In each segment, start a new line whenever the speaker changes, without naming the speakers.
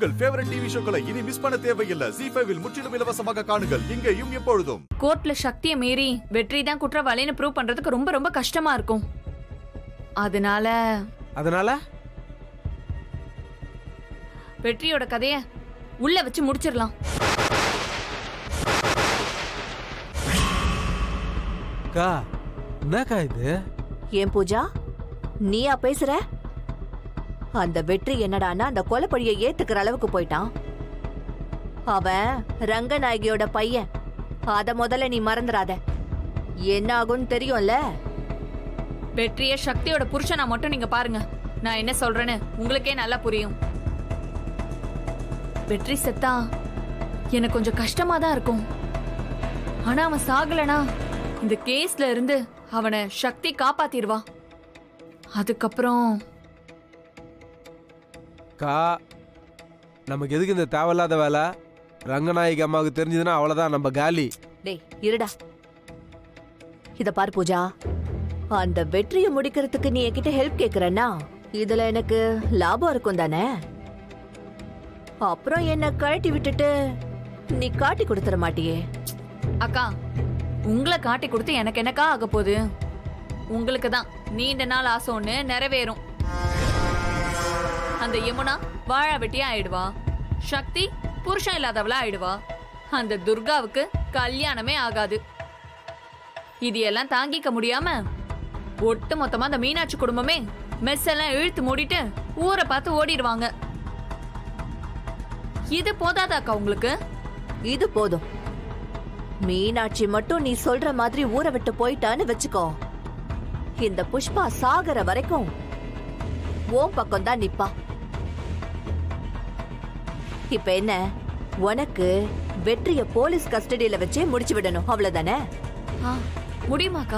உங்கள் favourite TV ஷோக்களை இனி miss பண்ண தேவையில்லை ஜி ஃபைவில் முற்றிலும் இலவசமாக காணுங்கள் இங்கேயும் எப்பொழுதும்
கோர்ட்ல சக்தியை மீறி வெற்றி தான் குற்றவாளின்னு ப்ரூவ் பண்றதுக்கு ரொம்ப ரொம்ப கஷ்டமா இருக்கும் அதனால
அதனால
வெற்றியோட கதைய உள்ள வச்சு முடிச்சிடலாம்
அக்கா என்னக்கா இது
ஏன் பூஜா நீயா பேசுற அந்த வெற்றி என்னடான்னா அந்த கொலைப்பழியை ஏத்துக்கிற அளவுக்கு போயிட்டான் அவன் ரங்கநாயகியோட பையன் அத முதல்ல நீ மறந்துடாத என்ன ஆகும்னு தெரியும்ல
வெற்றிய சக்தியோட புருஷனா மட்டும் நீங்க பாருங்க நான் என்ன சொல்றேன்னு உங்களுக்கே நல்லா புரியும் வெற்றி செத்தா எனக்கு கொஞ்சம் கஷ்டமா தான் இருக்கும் ஆனா அவன் சாகலனா இந்த கேஸ்ல இருந்து அவனை சக்தி காப்பாத்திடுவா அதுக்கப்புறம்
அக்கா நமக்கு எதுக்கு இந்த தேவையில்லாத வேலை ரங்கநாயகி அம்மாவுக்கு தெரிஞ்சதுன்னா அவ்வளோதான் நம்ம காலி
டேய் இருடா இத பாரு பூஜா அந்த வெற்றியை முடிக்கிறதுக்கு நீ என்கிட்ட ஹெல்ப் கேக்குறன்னா இதுல எனக்கு லாபம் இருக்கும் தானே அப்புறம் என்ன கழட்டி விட்டுட்டு நீ காட்டி கொடுத்துட மாட்டியே
அக்கா உங்களை காட்டி கொடுத்து எனக்கு என்னக்கா ஆக போகுது உங்களுக்கு தான் நீண்ட நாள் ஆசை ஒண்ணு நிறைவேறும் அந்த யமுனா வாழ வெட்டியா ஆயிடுவா சக்தி புருஷன் இல்லாதவளா ஆயிடுவா அந்த துர்காவுக்கு கல்யாணமே ஆகாது இது எல்லாம் தாங்கிக்க முடியாம ஒட்டு மொத்தமா அந்த மீனாட்சி குடும்பமே மெஸ் எல்லாம் இழுத்து மூடிட்டு ஊரை பார்த்து ஓடிடுவாங்க இது போதாதாக்கா உங்களுக்கு
இது போதும் மீனாட்சி மட்டும் நீ சொல்ற மாதிரி ஊரை விட்டு போயிட்டான்னு வச்சுக்கோ இந்த புஷ்பா சாகர வரைக்கும் உன் பக்கம் தான் நிப்பா இப்ப என்ன உனக்கு வெற்றிய போலீஸ் கஸ்டடியில வச்சே முடிச்சு விடணும் அவ்வளவுதானே
ஆ, முடியுமாக்கா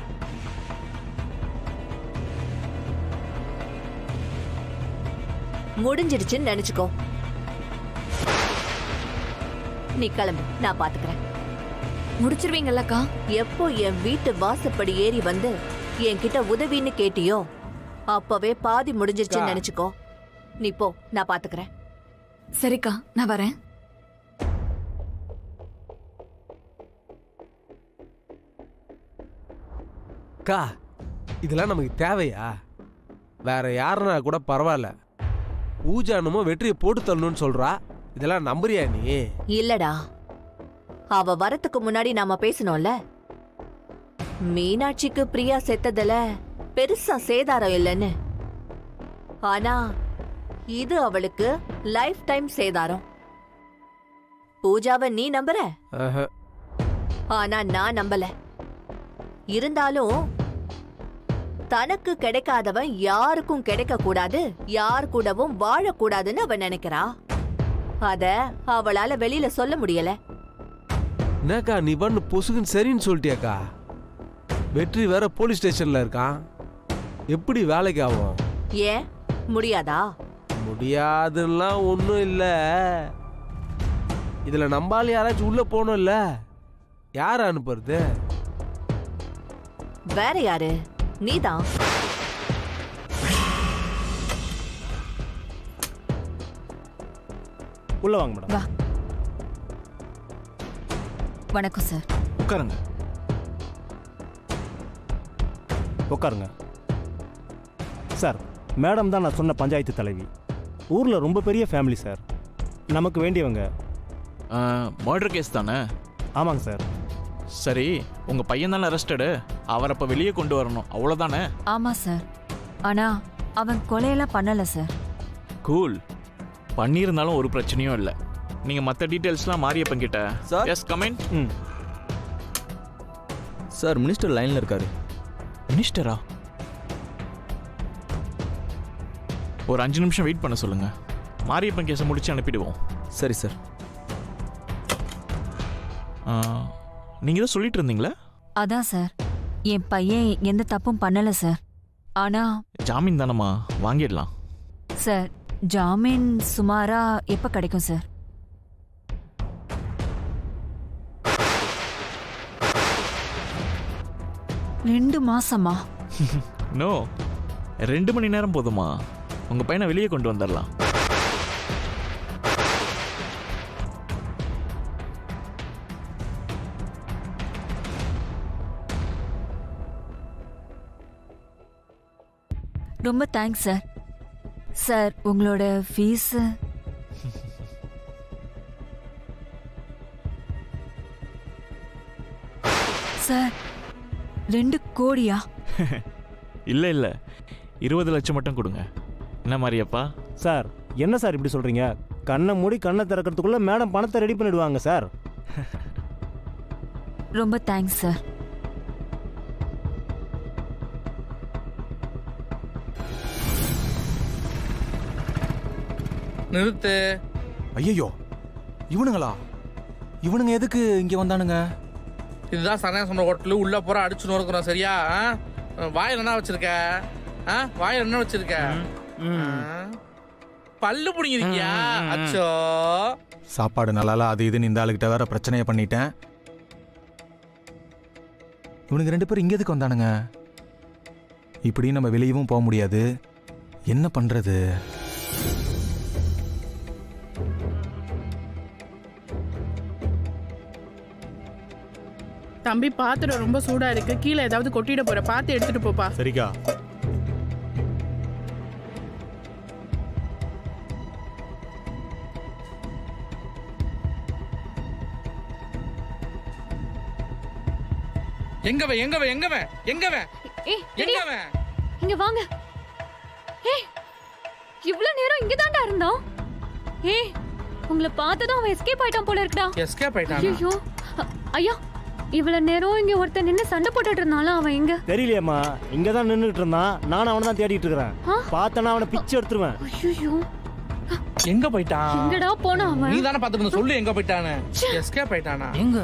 முடிஞ்சிடுச்சுன்னு நினைச்சுக்கோ நீ கிளம்பு நான் பாத்துக்கிறேன்
முடிச்சிருவீங்கல்லக்கா
எப்போ என் வீட்டு வாசப்படி ஏறி வந்து என்கிட்ட உதவின்னு கேட்டியோ அப்பவே பாதி முடிஞ்சிருச்சுன்னு
அக்கா.
நினைச்சுக்கோ நீ போ நான் பாத்துக்கிறேன்
சரிக்கா நான் வரேன்
அக்கா இதெல்லாம் நமக்கு தேவையா வேற யாருன்னா கூட பரவாயில்ல பூஜானுமோ வெற்றியை போட்டு தள்ளணும்னு சொல்றா இதெல்லாம் நம்புறியா நீ
இல்லடா அவ வரத்துக்கு முன்னாடி நாம பேசணும்ல மீனாட்சிக்கு பிரியா செத்ததுல பெருசா சேதாரம் இல்லைன்னு ஆனா இது அவளுக்கு லைஃப் டைம் சேதாரம் பூஜாவை நீ நம்புற
ஆஹா.
ஆனா நான் நம்பல இருந்தாலும் தனக்கு கிடைக்காதவன் யாருக்கும் கிடைக்க கூடாது யார் கூடவும் வாழக்கூடாதுன்னு அவன் நினைக்கிறா அத அவளால வெளியில சொல்ல முடியல
என்னக்கா நீ பண்ணு பொசுக்குன்னு சரின்னு சொல்லிட்டியாக்கா வெற்றி வேற போலீஸ் ஸ்டேஷன்ல இருக்கான் எப்படி வேலைக்கு ஆகும்
ஏன் முடியாதா
முடியாதுலாம் ஒன்றும் இல்லை இதில் நம்பால் யாராச்சும் உள்ளே போகணும்ல யார் அனுப்புறது
வேற யாரு நீதான்
உள்ள வாங்க மேடம்
வா வணக்கம் சார்
உட்காருங்க உட்காருங்க சார் மேடம் தான் நான் சொன்ன பஞ்சாயத்து தலைவி ஊரில் ரொம்ப பெரிய ஃபேமிலி சார் நமக்கு வேண்டியவங்க
மர்டர் கேஸ் தானே
ஆமாங்க சார்
சரி உங்கள் பையன் தானே அரெஸ்டடு அவரை அப்போ வெளியே கொண்டு வரணும் அவ்வளோதானே
ஆமா சார் ஆனா அவன் கொலையெல்லாம் பண்ணல சார்
கூல் பண்ணியிருந்தாலும் ஒரு பிரச்சனையும் இல்லை நீங்கள் மற்ற டீட்டெயில்ஸ்லாம் மாரியப்பன் கிட்ட
சார்?
எஸ் கமெண்ட்
ம்
சார் மினிஸ்டர் லைன்ல இருக்காரு
மினிஸ்டரா ஒரு அஞ்சு நிமிஷம் வெயிட் பண்ண சொல்லுங்க மாரியப்பன் கேஸை முடிச்சு அனுப்பிடுவோம்
சரி சார்
நீங்கள் ஏதோ சொல்லிட்டு இருந்தீங்களே
அதான் சார் என் பையன் எந்த தப்பும் பண்ணல சார் ஆனா
ஜாமீன் தானம்மா வாங்கிடலாம்
சார் ஜாமீன் சுமாரா எப்ப கிடைக்கும் சார் ரெண்டு மாசமா
நோ ரெண்டு மணி நேரம் போதுமா உங்கள் பையனை வெளியே கொண்டு வந்துடலாம்
ரொம்ப தேங்க்ஸ் சார் சார் உங்களோட ஃபீஸ் சார் ரெண்டு கோடியா
இல்லை இல்லை இருபது லட்சம் மட்டும் கொடுங்க என்ன மாரியப்பா
சார் என்ன சார் இப்படி சொல்கிறீங்க கண்ணை மூடி கண்ணை திறக்கிறதுக்குள்ளே மேடம் பணத்தை ரெடி பண்ணிடுவாங்க சார்
ரொம்ப தேங்க்ஸ் சார்
நிறுத்து
ஐயோ இவனுங்களா இவனுங்க எதுக்கு இங்க வந்தானுங்க
இதுதான் சரண சொன்ன ஹோட்டலு உள்ள போற அடிச்சு நோக்கிறோம் சரியா ஆ? வாயில என்ன வச்சிருக்க ஆ? வாயில என்ன வச்சிருக்க ஆ? பல்லு புடிங்கிருக்கியா அச்சோ
சாப்பாடு நல்லால அது இதுன்னு இந்த ஆளுகிட்ட வேற பிரச்சனையை பண்ணிட்டேன் இவனுங்க ரெண்டு பேரும் இங்க எதுக்கு வந்தானுங்க இப்படி நம்ம வெளியவும் போக முடியாது என்ன பண்றது
தம்பி பாத்திரம் ரொம்ப சூடா இருக்கு கீழே ஏதாவது கொட்டிட போற பார்த்து எடுத்துட்டு போப்பா
சரிக்கா
எங்கவன் எங்கவன் எங்கவன் எங்கவன்
ஏய்
எங்கவன்
இங்க வாங்க ஏய் இவ்ளோ நேரம் இங்க தான்டா இருந்தோம் ஏய் உங்களை பார்த்ததும் அவன் எஸ்கேப் ஆயிட்டான் போல இருக்குடா
எஸ்கேப் ஆயிட்டான்
ஐயோ ஐயா இவ்வளவு நேரம் இங்க ஒருத்தன் நின்னு சண்டை போட்டுட்டு இருந்தாலும் அவன் எங்க
தெரியலையேம்மா இங்கே தான் நின்றுட்டு இருந்தான் நான் அவனை தான் தேடிட்டு இருக்கிறேன்
ஆ?
பார்த்தனா அவனை பிச்சு எடுத்துருவேன்
ஐயோ
எங்க போயிட்டான்
எங்கடா போனா அவன்
நீ தானே பாத்துக்கணும் சொல்லு எங்க போயிட்டான்னு எஸ்கேப் ஆயிட்டானா எங்க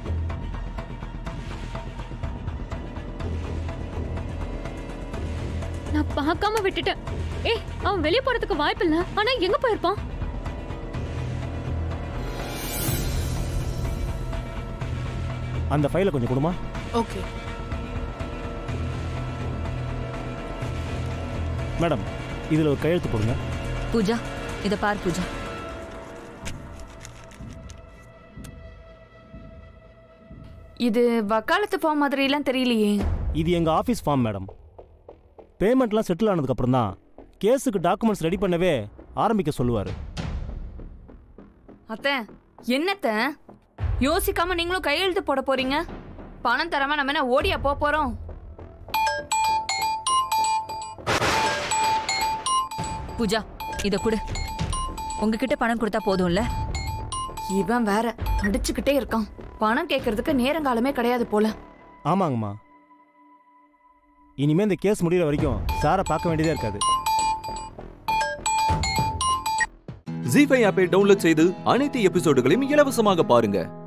நான் பார்க்காம விட்டுட்டேன் ஏய் அவன் வெளிய போறதுக்கு வாய்ப்பு இல்ல ஆனா எங்க போயிருப்பான்
அந்த ஃபைலை கொஞ்சம் கொடுமா
ஓகே
மேடம் இதில் ஒரு கையெழுத்து போடுங்க
பூஜா இத பார் பூஜா
இது வக்காலத்து ஃபார்ம் மாதிரி எல்லாம் தெரியலையே
இது எங்கள் ஆஃபீஸ் ஃபார்ம் மேடம் பேமெண்ட்லாம் செட்டில் ஆனதுக்கப்புறம் தான் கேஸுக்கு டாக்குமெண்ட்ஸ் ரெடி பண்ணவே ஆரம்பிக்க சொல்லுவார்
அத்தை என்னத்த யோசிக்காம நீங்களும் கையெழுத்து போட போறீங்க பணம் தராம நம்ம என்ன ஓடியா போப் போறோம்
பூஜா இத கொடு உங்ககிட்ட பணம் கொடுத்தா போதும்ல
இவன் வேற அடிச்சுக்கிட்டே இருக்கான் பணம் கேட்கறதுக்கு நேரங்காலமே கிடையாது போல
ஆமாங்கம்மா இனிமே இந்த கேஸ் முடிகிற வரைக்கும் சாரை பார்க்க வேண்டியதே இருக்காது
ஜி ஃபைவ் ஆப்பை டவுன்லோட் செய்து அனைத்து எபிசோடுகளையும் இலவசமாக பாருங்க